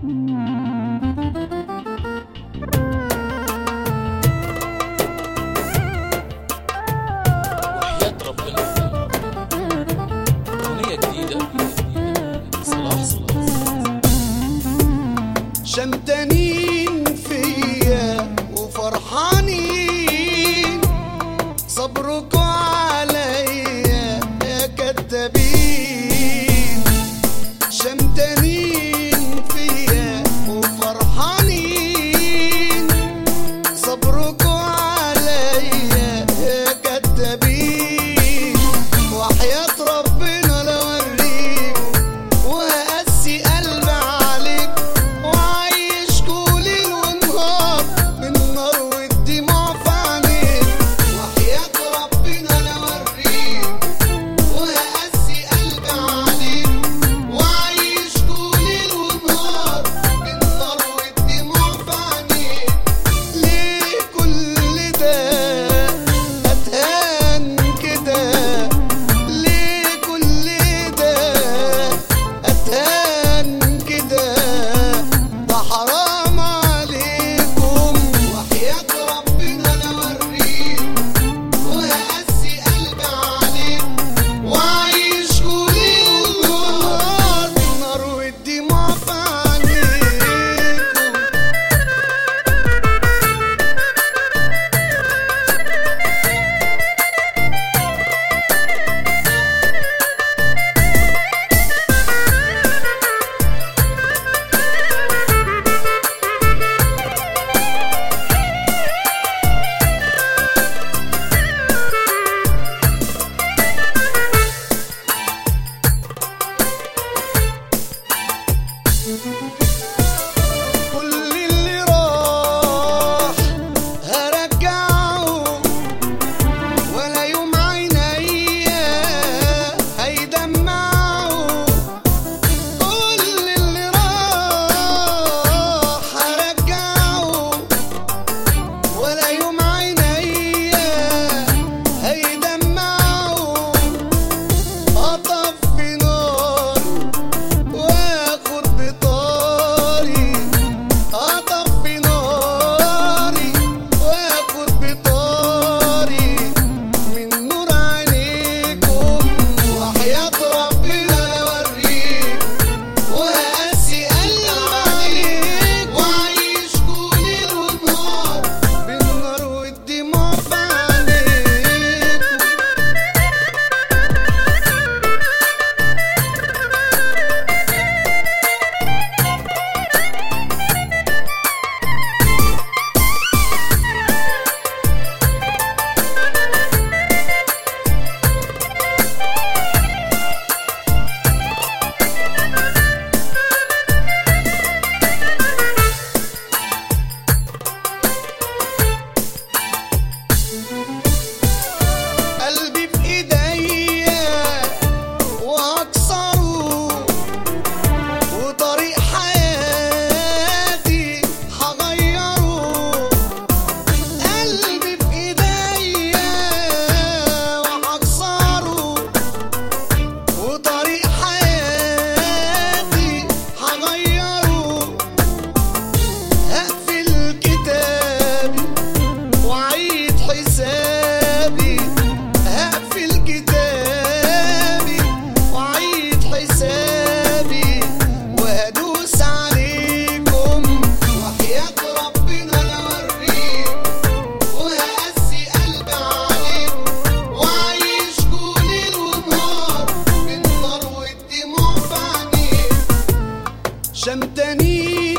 وحياة ربنا أغنية جديدة صلاح صلاح شمتانين فيا وفرحانين صبركوا عليا يا كدابين شمتانين فيا وفرحانين صبركوا عليا يا كدابين وحياة ربنا لوريكم وهقسي قلبي عليك وعايشكوا ليل ونهار بالنار والدموع في عينيك وحياة ربنا لوريكم وهقسي قلبي عليك وعايشكوا ليل ونهار بالنار والدموع في عينيك ليه كل ده أتهان كده ليه كل ده أتهان كده ده حرام عليكم وحياة ربنا لوريكم وهقسي قلبي عليك وعايش كل النهار بالنار والدموع في عينيكم كل اللي راح هرجعه ولا يوم عينيا هيدمعه كل اللي راح هرجعه ولا يوم عينيا هيدمعه أطفي نار واخد بطاري اطفي ناري واخد بطاري من نور عينيكم وحياة ربنا اوريك وهقسي قلبي عليك وعيش كل ليل ونهار بالنار والدموع في عينيكم قلبي في ايديا واكسره وطريق حياتي هغيره قلبي في ايديا وهكسره وطريق حياتي هغيره هقفل كتابي وعيد حسابي هقفل كتابي وعيد حسابي وهدوس عليكم وحياة ربنا لوريك وهقسي قلبي عليك وعيش كل ليل ونهار بالنار والدموع في عينيك شمتانين